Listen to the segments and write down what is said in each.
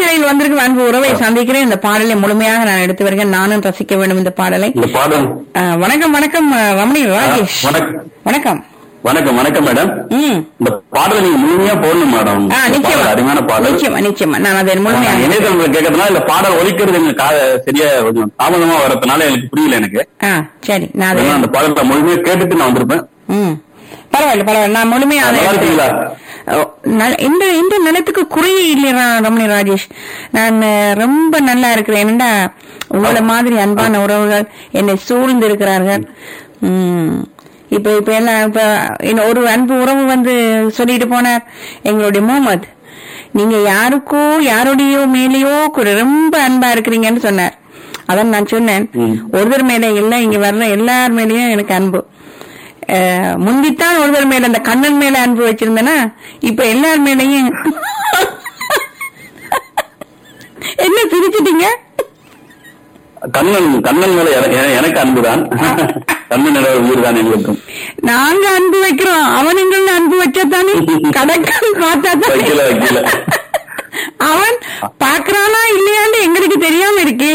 காற்றலையில் வந்திருக்கும் அன்பு உறவை சந்திக்கிறேன் இந்த பாடலை முழுமையாக நான் எடுத்து வருகிறேன் நானும் ரசிக்க வேண்டும் இந்த பாடலை இந்த பாடல் அஹ், வணக்கம் வணக்கம் அஹ், ரமணி ராஜேஷ் வணக்கம் வணக்கம் வணக்கம் வணக்கம் மேடம் ம் இந்த பாடலை நீங்க முழுமையா போடணும் மேடம் ஆ இந்த நிச்சயமா பாடல் அருமையான பாடல் நிச்சயமா நிச்சயமா நான் அதை முழுமையாக இணையதளம் கேட்கறதுனால இந்த பாடல் ஒலிக்கிறது எங்க காத சரியா கொஞ்சம் தாமதமா வரதுனால எனக்கு புரியல எனக்கு ஆ சரி நான் அதை அதனால அந்த பாடலை முழுமையா கேட்டுட்டு நான் வந்திருப்பேன் ம் பரவாயில்ல பரவாயில்ல நான் முழுமையா அதை நல்லா இருக்கீங்களா? ஓ, நல்ல- இந்த இந்த நிலத்துக்கு குறையே இல்லையா ரமணி ராஜேஷ் நான் அஹ், ரொம்ப நல்லா இருக்கிறேன் என்னடா உங்களை மாதிரி அன்பான உறவுகள் என்னை சூழ்ந்து இருக்கிறார்கள் ம். இப்ப இப்ப எல்லாம் இப்ப இன்னும் ஒரு அன்பு உறவு வந்து சொல்லிட்டு போனார் எங்களுடைய முகமது நீங்க யாருக்கோ யாருடையோ மேலேயோ கூட ரொம்ப அன்பா இருக்கிறீங்கன்னு சொன்னார் அதான் நான் சொன்னேன் ம். ஒருத்தர் மேல இல்ல இங்க வர்ற எல்லார் மேலயும் எனக்கு அன்பு அஹ், முந்தித்தான் ஒருத்தர் மேல அந்த கண்ணன் மேல அன்பு வச்சிருந்தேன்னா இப்ப எல்லார் மேலயும் என்ன சிரிச்சிட்டீங்க கண்ணன் கண்ணன் மேல என- என- எனக்கு அன்புதான் கண்ணன் மேல உயிர் தான் எங்களுக்கும் நாங்க அன்பு வைக்கிறோம் அவனுங்கள் அன்பு வச்சாத்தானே கடற்கல் பார்த்தா வைக்கல வைக்கல அவன் பாக்குறானா இல்லையான்னு எங்களுக்கு தெரியாம இருக்கே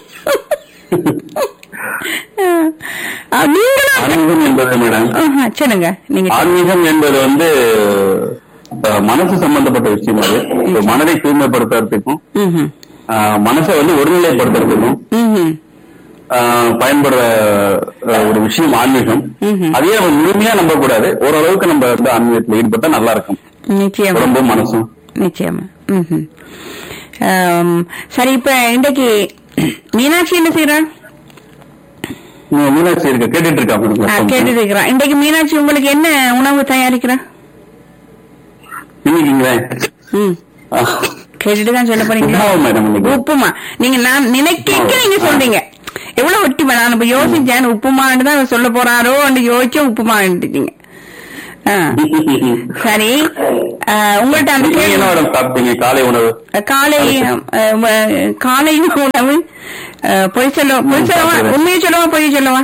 அஹ், நீங்களும் ஆன்மீகம் என்பது மேடம் ஆஹா, சொல்லுங்க நீங்க ஆன்மீகம் என்பது வந்து அஹ், மனசு சம்பந்தப்பட்ட விஷயம் அது இப்ப மனதை தூய்மைப்படுத்துறதுக்கும் ம்ஹும். அஹ், மனசை வந்து ஒருநிலைப்படுத்துறதுக்கும் ம்ஹும். ஆஹ் பயன்படுற அஹ், ஒரு விஷயம் ஆன்மீகம் ம்ஹும். அதையே நம்ம முழுமையா நம்ப கூடாது ஓரளவுக்கு நம்ம வந்து ஆன்மீகத்துல ஈடுபட்டா நல்லா இருக்கும் நிச்சயமா உடம்பும் மனசும் நிச்சயமா ம்ஹும். ஆம், சரி இப்ப இன்றைக்கு மீனாட்சி என்ன செய்யறான் நீங்க மீனாட்சி இருக்க கேட்டுட்டு இருக்கா உங்களுக்கு கேட்டுட்டு இருக்கிறான் இன்றைக்கு மீனாட்சி உங்களுக்கு என்ன உணவு தயாரிக்கிறா இன்னைக்குங்களே ம் கேட்டுட்டு தான் சொல்ல போறீங்களா உப்புமாவா மேடம் இன்னைக்கு உப்புமா நீங்க நான் நினைக்க நீங்க சொல்றீங்க எவ்வளவு ஒட்டிமா நான் இப்ப யோசிச்சேன் உப்புமான்னு தான் சொல்ல போறாரோ யோசிச்சேன் உப்புமான்ட்டீங்க ஆ, சரி ஆ, உங்கள்ட்ட அந்த நீங்க கேள்வி- என்ன மேடம் சாப்பிட்டீங்க காலை உணவு காலை அஹ், வ- காலை உணவு அஹ், பொய் சொல்ல பொய் சொல்லவா உண்மையை சொல்லவா பொய் சொல்லவா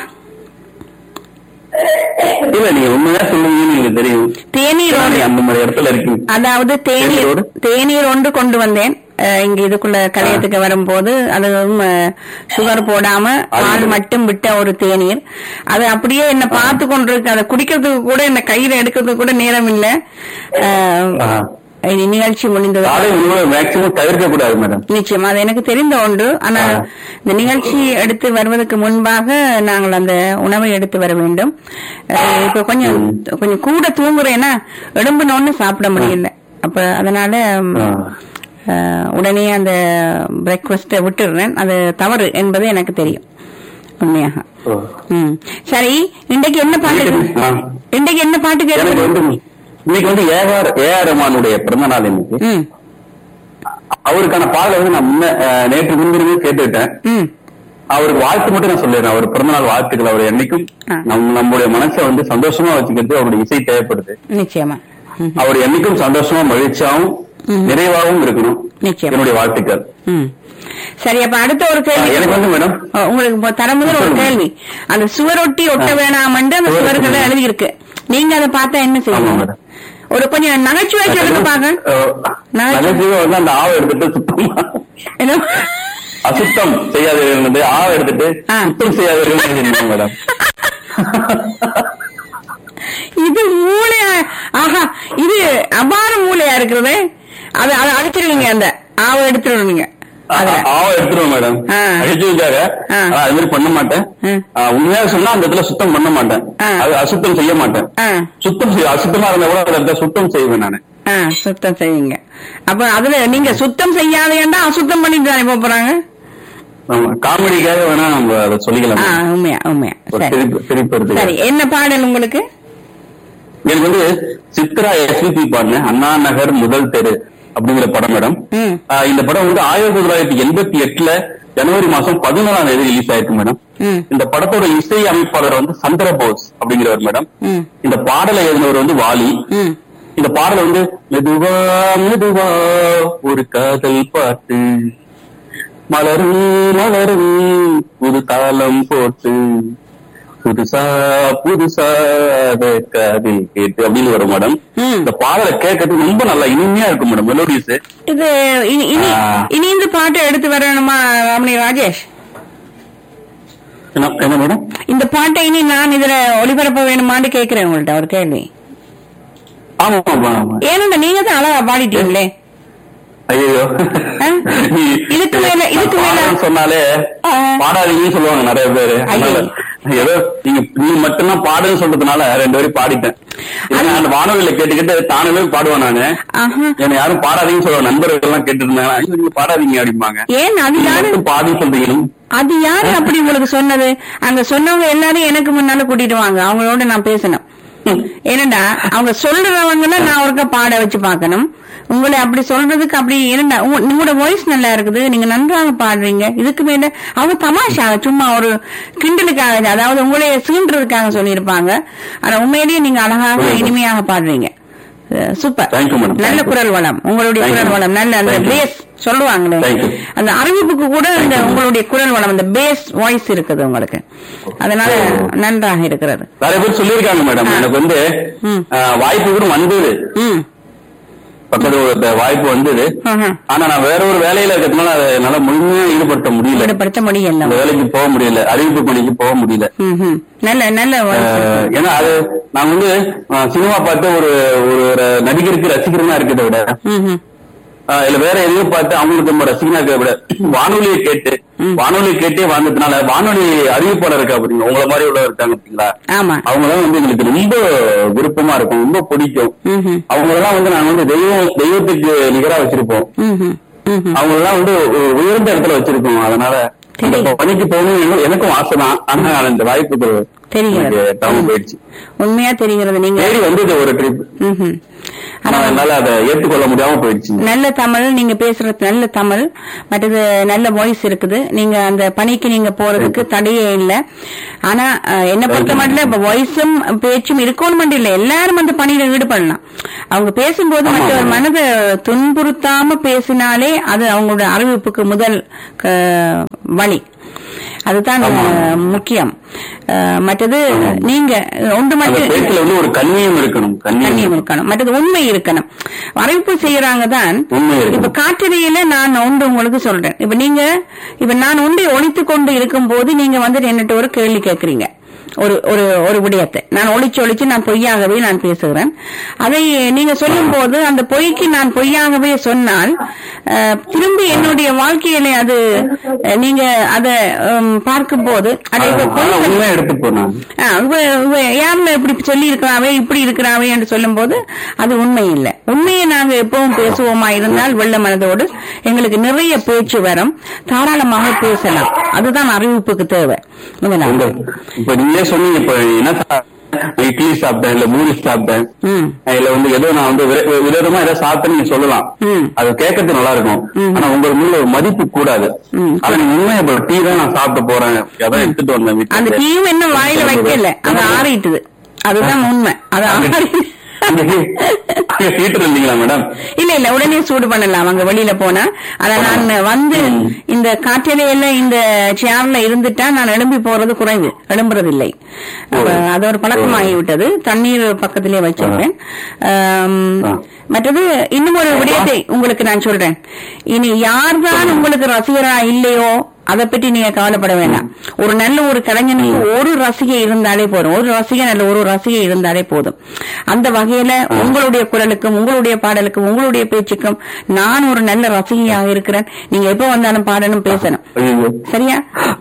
இல்ல நீங்க உண்மையா சொல்லுவீங்கன்னு எனக்கு தெரியும் தேநீர் நீங்க ஒன்று அந்த மாதிரி இடத்துல இருக்கீங்க அதாவது தேநீர் தேநீரோடு? தேநீர் ஒன்று கொண்டு வந்தேன் அஹ், இங்க இதுக்குள்ள கலையத்துக்கு வரும்போது அதுவும் அஹ், சுகர் போடாம பால் மட்டும் விட்ட ஒரு தேநீர் அது அப்படியே என்ன பார்த்து கொண்டிருக்கு அதை குடிக்கிறதுக்கு கூட என்ன கையில எடுக்கிறதுக்கு கூட நேரம் இல்ல அஹ், ஆ. இனி நிகழ்ச்சி முடிந்தது காலை உணவை மேக்சிமம் தவிர்க்க கூடாது மேடம் நிச்சயம் அது எனக்கு தெரிந்த ஒன்று ஆனா ஆ. இந்த நிகழ்ச்சி எடுத்து வருவதற்கு முன்பாக நாங்கள் அந்த உணவை எடுத்து வர வேண்டும் அஹ் இப்ப கொஞ்சம் கொஞ்சம் கூட தூங்குறேன்னா எழும்புனோன்னு சாப்பிட முடியல அப்ப அதனால ம், ஆ. அஹ், உடனே அந்த பிரேக்ஃபாஸ்ட விட்டுடுறேன் அது தவறு என்பது எனக்கு தெரியும் உண்மையாக ஓ. ம் சரி இன்றைக்கு என்ன பாட்டு ஆ. இன்றைக்கு என்ன பாட்டு எனக்கு கேட்க வந்து இன்னைக்கு வந்து ஏஆர் ஏஆர் ரஹ்மானுடைய பிறந்த நாள் இன்னைக்கு ம் அவருக்கான பாடலை வந்து நான் முன்ன அஹ், நேற்று முன்தினமே கேட்டுவிட்டேன் ம் அவருக்கு வாழ்த்து மட்டும் நான் சொல்லிடுறேன் அவர் பிறந்தநாள் வாழ்த்துக்கள் அவர் என்னைக்கும் ஆ. நம் நம்முடைய மனசை வந்து சந்தோஷமா வச்சுக்கிறது அவருடைய இசை தேவைப்படுது நிச்சயமா ம் அவர் என்னைக்கும் சந்தோஷமா மகிழ்ச்சியாவும் நிறைவாகவும் இருக்கணும் நிச்சயம். என்னுடைய வாழ்த்துக்கள் ம் சரி அப்ப அடுத்த ஒரு ஆ, கேள்வி எனக்கு வந்து மேடம் ஓ, உங்களுக்கு இப்ப தர முதல் ஒரு சொல்லுங்க. கேள்வி அந்த சுவரொட்டி ஒட்ட வேணாமண்டு அந்த சுவர் சுவர்கள் ஒட்டி. எழுதி இருக்கு நீங்க அதை பார்த்தா என்ன ஆமா செய்வீங்க மேடம் ஒரு கொஞ்சம் நகைச்சுவை சொல்லுங்க பாக்க அஹ், நான் நகைச்சுவை வந்து அந்த ஆவை எடுத்துட்டு சுத்தமா என்ன அசுத்தம் செய்யாதவர்கள் வந்து ஆவை எடுத்துட்டு ஆ. சுத்தம் செய்யாதவர்கள் மேடம் இது மூளையா ஆஹா இது அபார மூளையா இருக்கிறது அது அதை அழைச்சிருவீங்க அந்த ஆவை எடுத்துருவீங்க அதுல ஆவை எடுத்துருவோம் மேடம் ஆ. நகைச்சுவைக்காக ஆ. ஆனா, அது மாதிரி பண்ண மாட்டேன் ம். ஆ, உண்மையா சொன்னா அந்த இடத்துல சுத்தம் பண்ண மாட்டேன் ஆ. அது அசுத்தம் செய்ய மாட்டேன் ஆ சுத்தம் செய்ய அசுத்தமா இருந்தா கூட அந்த இடத்துல சுத்தம் செய்வேன் நானு ஆ சுத்தம் செய்வீங்க அப்ப அதுல நீங்க சுத்தம் செய்யாதேண்டா அசுத்தம் பண்ணிட்டு தானே போப் போறாங்க ஆமா காமெடிக்காக வேணா நம்ம அதை சொல்லிக்கலாம் ஆ உண்மையா உண்மையா ஒரு சரி சிரிப்பு சிரிப்பு எடுத்துக்கலாம். சரி என்ன பாடல் உங்களுக்கு எனக்கு வந்து சித்ரா எஸ்பிபி பாடின அண்ணா நகர் முதல் தெரு அப்படிங்கிற படம் மேடம் ம் ஆஹ் இந்த படம் வந்து ஆயிரத்தி தொள்ளாயிரத்தி எண்பத்தி எட்டுல ஜனவரி மாசம் பதினாலாம் தேதி ரிலீஸ் ஆயிருக்கு மேடம் ம் இந்த படத்தோட இசை அமைப்பாளர் வந்து சந்திரபோஸ் அப்படிங்கிறவர் மேடம் ம் இந்த பாடலை எழுதினவர் வந்து வாலி ம் இந்த பாடல் வந்து மெதுவா மெதுவா ஒரு காதல் பாட்டு மலரும் மலரும் புது தாளம் போட்டு புதுசா புதுசா காதில் கேட்டு அப்படின்னு வரும் மேடம் ம். இந்த பாடலை கேட்கறது ரொம்ப நல்லா இனிமையா இருக்கும் மேடம் மெலோடிஸ் இது இனி இனி- ஆ. இனி இந்த பாட்டை எடுத்து வரணுமா ரமணி ராஜேஷ் என்ன என்ன மேடம் இந்த பாட்டை இனி நான் இதுல ஒளிபரப்ப வேணுமான்னு கேக்குறேன் உங்கள்ட்ட ஒரு கேள்வி ஆமா ஆமா ஆமா ஏன்னா நீங்க தான் அழகா பாடிட்டீங்களே ஐயோ ஆ? இதுக்கு மேல- இதுக்கு மேல- சொன்னாலே ஆ. பாடாதீங்கன்னு சொல்லுவாங்க நிறைய பேரு ஐயோ. அதனால ஏதோ நீங்க நீ மட்டும்தான் பாடுன்னு சொல்றதுனால ரெண்டு பேரும் பாடிட்டேன் இல்லைன்னா அந்த வானொலியில கேட்டுக்கிட்டு தானே பாடுவேன் நானு ஆஹா. என்னை யாரும் பாடாதீங்கன்னு சொல்லுவாங்க நண்பர்கள் எல்லாம் கேட்டு இருந்தாங்க ஐயோ நீங்க பாடாதீங்க அப்படிம்பாங்க ஏன் அது நீங்க யாரு மட்டும் பாடி சொல்றீங்க அது யாரு அப்படி உங்களுக்கு சொன்னது அங்க சொன்னவங்க எல்லாரும் எனக்கு முன்னால கூட்டிட்டு வாங்க அவங்களோட நான் பேசணும் ஏனண்டா அவங்க சொல்றவங்கள நான் ஒருக்க பாட வச்சு பார்க்கணும் உங்களை அப்படி சொல்றதுக்கு அப்படி என்னடா உங்க- உங்களோட வாய்ஸ் நல்லா இருக்குது நீங்க நன்றாக பாடுறீங்க இதுக்கு மேல அவங்க தமாஷா சும்மா ஒரு கிண்டலுக்காக அதாவது உங்களை சீன்றதுக்காக சொல்லியிருப்பாங்க ஆனா உண்மையிலேயே நீங்க அழகாக இனிமையாக பாடுறீங்க அஹ் சூப்பர் Thank you, madam. நல்ல Thank you. குரல் வளம் உங்களுடைய Thank குரல் you. வளம் நல்ல அந்த Thank you. பேஸ் சொல்லுவாங்களே Thank you. அந்த அறிவிப்புக்கு கூட இந்த Thank you. உங்களுடைய குரல் வளம் அந்த பேஸ் வாய்ஸ் இருக்குது உங்களுக்கு அதனால நன்றாக இருக்கிறது நிறைய பேர் சொல்லியிருக்காங்க மேடம் எனக்கு வந்து ம். ஆஹ், வாய்ப்பு கூட வந்தது ம் பக்கத்துல ஒரு வாய்ப்பு வந்தது ஆஹா. ஆனா நான் வேற ஒரு வேலையில இருக்கிறதுனால அதை என்னால முழுமையா ஈடுபடுத்த முடியல ஈடுபடுத்த முடியல அந்த வேலைக்கு போக முடியல அறிவிப்பு பணிக்கு போக முடியல ம், ம். நல்ல நல்ல voice. ஆஹ், ஏன்னா அது நான் வந்து ஆஹ், சினிமா பார்த்து ஒரு ஒரு ஒரு நடிகருக்கு ரசிகரமா இருக்கிறத விட ம், ம். ஆஹ், இல்ல வேற எதையும் பார்த்து அவங்களுக்கு நம்ம ரசிகனா இருக்கிறத விட வானொலியை கேட்டு வானொலியை கேட்டே வாழ்ந்ததுனால வானொலி அறிவிப்பாளர் இருக்கா அப்படிங்க உங்களை மாதிரி உள்ள இருக்காங்க அப்படிங்களா ஆமா அவங்க தான் வந்து எங்களுக்கு ரொம்ப விருப்பமா இருக்கும் ரொம்ப பிடிக்கும் ம், ம். அவங்களெல்லாம் வந்து நாங்க வந்து தெய்வம் தெய்வத்துக்கு நிகரா வச்சிருப்போம் ம், ம். ம், ம். அவங்க எல்லாம் வந்து ஒரு உயர்ந்த இடத்துல வச்சிருக்கோம் அதனால அந்த சரி. பணிக்கு போகணும் எனக்கு- எனக்கும் ஆசைதான் ஆனா அந்த வாய்ப்பு தெரிகிறது. டவுன் போயிடுச்சு உண்மையா தெரிகிறது நீங்க தேடி வந்தது ஒரு ட்ரிப் ம், ம். ஆனா ஆனா என்னால அதை ஏற்றுக்கொள்ள முடியாம போயிடுச்சு நல்ல தமிழ் நீங்க பேசுறது நல்ல தமிழ் மற்றது நல்ல வாய்ஸ் இருக்குது நீங்க அந்த பணிக்கு நீங்க போறதுக்கு தடையே இல்ல ஆனா அஹ், என்ன பொறுத்த மட்டும் இப்ப வாய்ஸும் பேச்சும் இருக்கணும் மட்டும் இல்ல எல்லாரும் அந்த பணியில ஈடுபடலாம் அவங்க பேசும்போது ஆமா. மற்றவர் மனதை துன்புறுத்தாம பேசினாலே அது அவங்களோட அறிவிப்புக்கு முதல் க- வழி அதுதான் ஆமா. அஹ், முக்கியம் அஹ், மற்றது நீங்க ஒன்று அந்த மட்டும் பேச்சுல வந்து ஒரு கண்ணியம் இருக்கணும் கண்ணியம் கண்ணியம் இருக்கணும் மற்றது உண்மை இருக்கணும் அறிவிப்பு செய்யறாங்க தான் உண்மை இப்ப இருக்கணும் காற்றறையில நான் ஒன்று உங்களுக்கு சொல்றேன் இப்ப நீங்க இப்ப நான் ஒன்றை ஒழித்து கொண்டு இருக்கும் போது நீங்க வந்து என்னட்ட ஒரு கேள்வி கேட்கறீங்க ஒரு ஒரு ஒரு விடயத்தை நான் ஒளிச்சு ஒளிச்சு நான் பொய்யாகவே நான் பேசுகிறேன் அதை நீங்க சொல்லும் போது அந்த பொய்க்கு நான் பொய்யாகவே சொன்னால் அஹ், திரும்பி என்னுடைய வாழ்க்கையில அது அஹ், நீங்க அதை பார்க்கும் போது அதை இப்ப பொய் ஆனா உண்மை எடுத்து போனாங்க ஆ, இவ- இவ யாருல இப்படி சொல்லி இருக்கிறாவே இப்படி இருக்கிறாவே என்று சொல்லும்போது அது உண்மை இல்லை உண்மையை நாங்க எப்பவும் பேசுவோமா இருந்தால் வெள்ள மனதோடு எங்களுக்கு நிறைய பேச்சு வரும் தாராளமாக பேசலாம் அதுதான் அறிவிப்புக்கு தேவை முதலாவது. இப்ப நீங்களே சொன்னீங்க இப்ப என்ன சா- இட்லி சாப்பிட்டேன் இல்ல பூரி சாப்பிட்டேன் ம் இல்ல வந்து ஏதோ நான் வந்து வித- விதவிதமா ஏதோ சாப்பிட்டேன்னு நீங்க சொல்லலாம் ம். அது கேட்கறது நல்லா இருக்கும் ம். ஆனா உங்க மேல ஒரு மதிப்பு கூடாது ம். ஆனா நீங்க உண்மையை இப்ப டீ தான் நான் சாப்பிட்டு போறேன் அதான் எடுத்துட்டு வந்தேன் வீட்டுல அந்த இருந்து. டீயும் என்ன வாயில வைக்கல அது ஆறிட்டுது அதுதான் உண்மை அது ஆறி அங்க ஹீட்டர் இல்லீங்களா மேடம் இல்ல இல்ல உடனே சூடு பண்ணலாம் அங்க வெளியில போனா அத நான் வந்து இந்த காற்றிலையில இந்த சேர்ல இருந்துட்டா நான் எழும்பி போறது குறைவு எழும்புறது இல்லை அப்ப அது ஒரு பழக்கமாகி விட்டது தண்ணீர் பக்கத்திலே வச்சிருப்பேன் ஆம், ஆ. மற்றது இன்னும் ஒரு விடயத்தை உங்களுக்கு நான் சொல்றேன் இனி யார்தான் உங்களுக்கு ரசிகரா இல்லையோ அதை பற்றி நீங்க கவலைப்பட வேண்டாம் ஒரு நல்ல ஒரு கலைஞனுக்கு ஒரு ரசிகை இருந்தாலே போதும் ஒரு ரசிகன் அல்ல ஒரு ரசிகை இருந்தாலே போதும் அந்த வகையில உங்களுடைய குரலுக்கும் உங்களுடைய பாடலுக்கும் உங்களுடைய பேச்சுக்கும் நான் ஒரு நல்ல ரசிகையாக இருக்கிறேன் நீங்க எப்ப வந்தாலும் பாடணும் பேசணும் ஐயோ. சரியா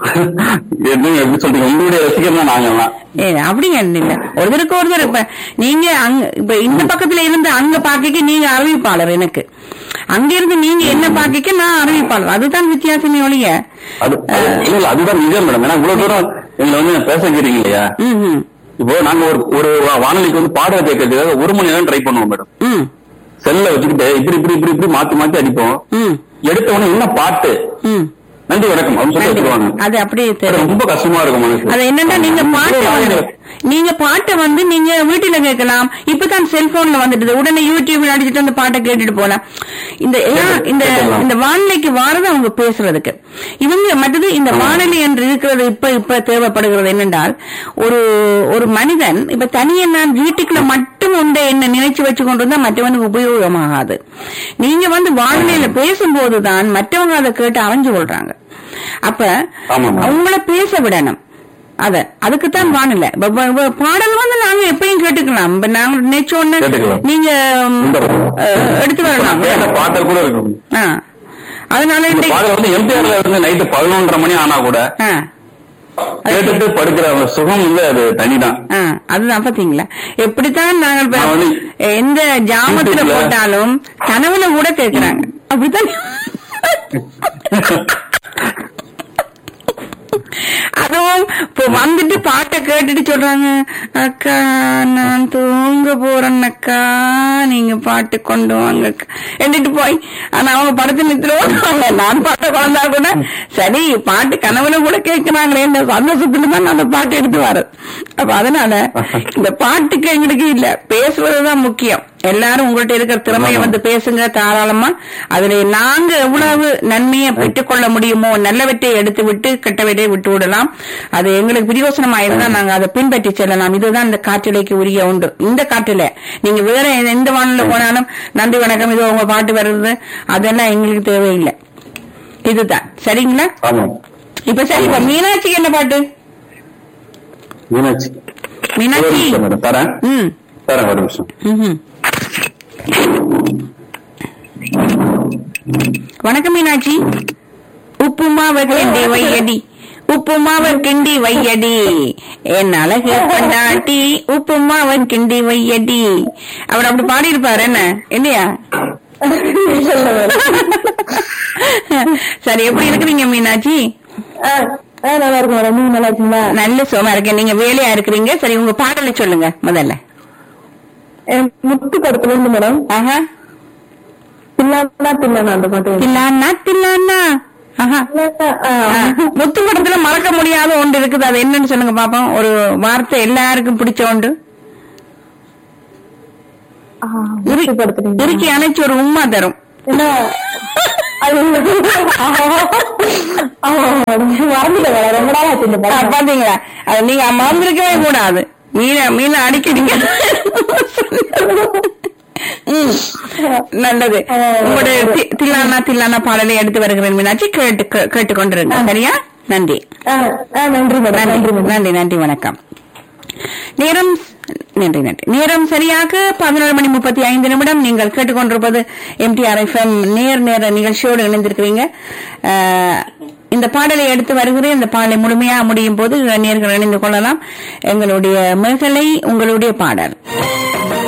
என்ன எப்படி சொல்றீங்க உங்களுடைய ரசிகர் தான் நாங்கெல்லாம் ஏ அப்படிங்க இல்ல ஒருத்தருக்கு ஒருத்தர் இப்ப நீங்க அங்க இப்ப இந்த பக்கத்துல இருந்து அங்க பாக்கிக்க நீங்க அறிவிப்பாளர் எனக்கு அங்க இருந்து நீங்க என்ன பாக்கிக்க நான் அறிவிப்பாளர் அதுதான் வித்தியாசமே ஒழிய அது அது- இல்ல இல்ல அதுதான் நிஜம் மேடம் ஏன்னா இவ்வளவு தூரம் எங்களை வந்து பேச வைக்கிறீங்க இல்லையா ம் ம் இப்போ நாங்க ஒரு ஒரு வானொலிக்கு வந்து பாடல் கேட்கறதுக்காக ஒரு மணி நேரம் ட்ரை பண்ணுவோம் மேடம் ம் செல்ல வச்சுக்கிட்டு இப்படி இப்படி இப்படி இப்படி மாத்தி மாத்தி அடிப்போம் ம் எடுத்த உடனே என்ன பாட்டு ம் நன்றி வணக்கம் அப்படின்னு சொல்லி நன்றி. வச்சிருவாங்க அது அப்படியே அது தெரியும் ரொம்ப கஷ்டமா இருக்கும் மனசு அது என்னன்னா நீங்க பாட்டு வந்து நீங்க பாட்டை வந்து நீங்க வீட்டுல கேட்கலாம் இப்பதான் செல்போன்ல வந்துட்டு உடனே யூடியூப்ல அடிச்சுட்டு அந்த பாட்டை கேட்டுட்டு போலாம் இந்த எல்லாம் இந்த கேட்டுக்கலாம். இந்த வானிலைக்கு வாரது அவங்க பேசுறதுக்கு இவங்க மற்றது இந்த வானிலை என்று இருக்கிறது இப்ப இப்ப தேவைப்படுகிறது என்னென்றால் ஒரு ஒரு மனிதன் இப்ப தனியே நான் வீட்டுக்குள்ள மட்டும் உண்டை என்ன நினைச்சு வச்சு கொண்டு வந்தா மற்றவனுக்கு உபயோகமாகாது நீங்க வந்து வானிலையில பேசும்போதுதான் மற்றவங்க அதை கேட்டு அரைஞ்சு கொள்றாங்க அப்ப ஆமாம்மா. அவங்கள பேச விடணும் அத அதுக்குத்தான் வானிலை இப்ப- இப்ப- இப்ப பாடல் வந்து நாங்க எப்பயும் கேட்டுக்கலாம் இப்ப நாங்க நினைச்ச உடனே கேட்டுக்கலாம். நீங்க ம், இந்த- அஹ், எடுத்து வரலாம் வேற பாட்டல் கூட இருக்கும் ஆ. அதனால இந்த இன்னைக்கு- பாடல் வந்து எம்ஜிஆர்ல இருந்து நைட்டு பதினொன்றரை மணி ஆனா கூட ஆ. கேட்டுட்டு படுக்கிற அந்த சுகம் வந்து அது தனிதான் ஆ, அதுதான் பாத்தீங்களா எப்படித்தான் நாங்கள் இப்ப நான் வந்து எந்த ஜாமத்துல யூடியூப்ல- போட்டாலும் கனவுல கூட கேக்குறாங்க அப்படித்தான் அதுவும் இப்போ வந்துட்டு பாட்டை கேட்டுட்டு சொல்றாங்க அக்கா நான் தூங்க போறேன் அக்கா நீங்க பாட்டு கொண்டு வாங்க அக்கா." எடுத்துட்டு போய் ஆனா அவங்க படத்து நிறுத்துருவாங்க நான் பாட்டை கொண்டா கூட சரி பாட்டு கனவுல கூட கேட்கிறாங்களே இந்த சந்தோஷத்துல தான் நான் அந்த பாட்டு எடுத்து வரேன் அப்ப அதனால இந்த பாட்டுக்கு எங்களுக்கு இல்ல பேசுவதுதான் முக்கியம் எல்லாரும் உங்கள்ட்ட இருக்கிற திறமையை வந்து பேசுங்க தாராளமா அதுல நாங்க எவ்வளவு நன்மையை பெற்றுக்கொள்ள முடியுமோ நல்லவற்றை எடுத்து விட்டு கெட்டவற்றை விட்டு விடலாம் அது எங்களுக்கு பிரியோசனமா இருந்தா நாங்க அதை பின்பற்றி செல்லலாம் இதுதான் இந்த காற்றிலைக்கு உரிய உண்டு இந்த காற்றில நீங்க வேற எந்த வானிலை போனாலும் நன்றி வணக்கம் இது உங்க பாட்டு வருது அதெல்லாம் எங்களுக்கு தேவையில்லை இதுதான் சரிங்களா ஆமா இப்ப சரி இப்ப மீனாட்சிக்கு என்ன பாட்டு மீனாட்சி ஒரு மீனாட்சி நிமிஷம் மேடம் தரேன் ம் தரேன் ஒரு நிமிஷம் ம்ஹும். வணக்கம் மீனாட்சி உப்புமாவை கிண்டி வையடி உப்புமாவை கிண்டி வையடி என் அழகு கொண்டாட்டி உப்புமாவை கிண்டி வையடி அவர் அப்படி பாடி இருப்பாரு என்ன இல்லையா சரி எப்படி இருக்கிறீங்க மீனாட்சி நல்லா இருக்கும் மேடம் நீங்க நல்லா இருக்கீங்களா நல்ல சுகமா இருக்கேன் நீங்க வேலையா இருக்கிறீங்க சரி உங்க பாடலை சொல்லுங்க முதல்ல என் முத்து படத்துல இருந்து மேடம் ஆஹா பின்னாடி பின்னாடி அந்த பாட்டு தில்லானா தில்லானா ஆஹா ஆ, ஆ, முத்து படத்துல மறக்க முடியாத ஒன்று இருக்குது அது என்னன்னு சொல்லுங்க பாப்போம் ஒரு வார்த்தை எல்லாருக்கும் பிடிச்ச ஒன்று ஆ, முத்து படத்துல இறுக்கி அணைச்சு ஒரு உம்மா தரும் என்ன அது ஆமா மேடம் மறந்துட்டேன் மேடம் ரொம்ப நாள் ஆச்சு இந்த ஆ, படம் பாத்தீங்களா அது நீங்க மறந்துருக்கவே கூடாது மீன மீன அடிக்கிறீங்க ம். நல்லது உங்களுடைய தி- தில்லானா தில்லானா பாடலை எடுத்து வருகிறேன் மீனாட்சி கேட்டு கே- கேட்டுக்கொண்டிருங்க சரியா நன்றி ஆ, ஆ, நன்றி மேடம் நன்றி நன்றி மேடம் நன்றி நன்றி வணக்கம் நேரம் நன்றி நன்றி நேரம் சரியாக பதினோரு மணி முப்பத்தி ஐந்து நிமிடம் நீங்கள் கேட்டுக்கொண்டிருப்பது எம்டிஆர் எஃப்எம் நேர் நேர நிகழ்ச்சியோடு இணைந்திருக்கிறீங்க அஹ், இந்த பாடலை எடுத்து வருகிறேன் இந்த பாடலை முழுமையா முடியும் போது நேர்கள் இணைந்து கொள்ளலாம் எங்களுடைய மேகலை உங்களுடைய பாடல்